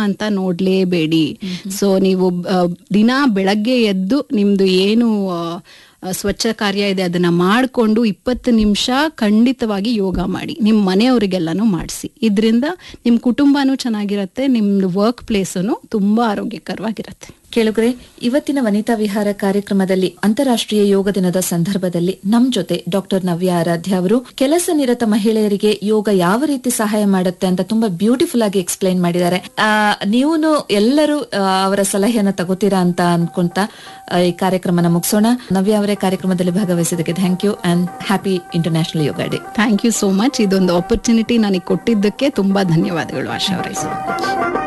ಅಂತ ನೋಡ್ಲೇಬೇಡಿ ಸೊ ನೀವು ಆ, ದಿನ ಬೆಳಗ್ಗೆ ಎದ್ದು ನಿಮ್ದು ಏನು ಆ, ಆ, ಸ್ವಚ್ಛ ಕಾರ್ಯ ಇದೆ ಅದನ್ನ ಮಾಡಿಕೊಂಡು ಇಪ್ಪತ್ತು ನಿಮಿಷ ಖಂಡಿತವಾಗಿ ಯೋಗ ಮಾಡಿ ನಿಮ್ಮ ಮನೆಯವರಿಗೆಲ್ಲನೂ ಮಾಡಿಸಿ ಇದರಿಂದ ನಿಮ್ಮ ಕುಟುಂಬನೂ ಚೆನ್ನಾಗಿರತ್ತೆ ನಿಮ್ದು ವರ್ಕ್ ಪ್ಲೇಸನು ತುಂಬಾ ಆರೋಗ್ಯಕರವಾಗಿರತ್ತೆ ಕೇಳುಗರೆ ಇವತ್ತಿನ ವನಿತಾ ವಿಹಾರ ಕಾರ್ಯಕ್ರಮದಲ್ಲಿ ಅಂತಾರಾಷ್ಟ್ರೀಯ ಯೋಗ ದಿನದ ಸಂದರ್ಭದಲ್ಲಿ ನಮ್ ಜೊತೆ ಡಾಕ್ಟರ್ ನವ್ಯ ಆರಾಧ್ಯ ಅವರು ಕೆಲಸ ನಿರತ ಮಹಿಳೆಯರಿಗೆ ಯೋಗ ಯಾವ ರೀತಿ ಸಹಾಯ ಮಾಡುತ್ತೆ ಅಂತ ತುಂಬಾ ಬ್ಯೂಟಿಫುಲ್ ಆಗಿ ಎಕ್ಸ್ಪ್ಲೈನ್ ಮಾಡಿದ್ದಾರೆ ನೀವು ಎಲ್ಲರೂ ಆ, ಅವರ ಸಲಹೆಯನ್ನ ತಗೋತೀರಾ ಅಂತ ಅನ್ಕೊಂತ ಆ, ಈ ಕಾರ್ಯಕ್ರಮನ ಮುಗಿಸೋಣ ನವ್ಯ ಅವರೇ ಕಾರ್ಯಕ್ರಮದಲ್ಲಿ ಭಾಗವಹಿಸಿದ್ದಕ್ಕೆ thank you and happy international yoga day thank you so much ಇದೊಂದು ಆಪರ್ಚುನಿಟಿ ನನಗೆ ಕೊಟ್ಟಿದ್ದಕ್ಕೆ ತುಂಬಾ ಧನ್ಯವಾದಗಳು ಆಶಾ ಅವರೇ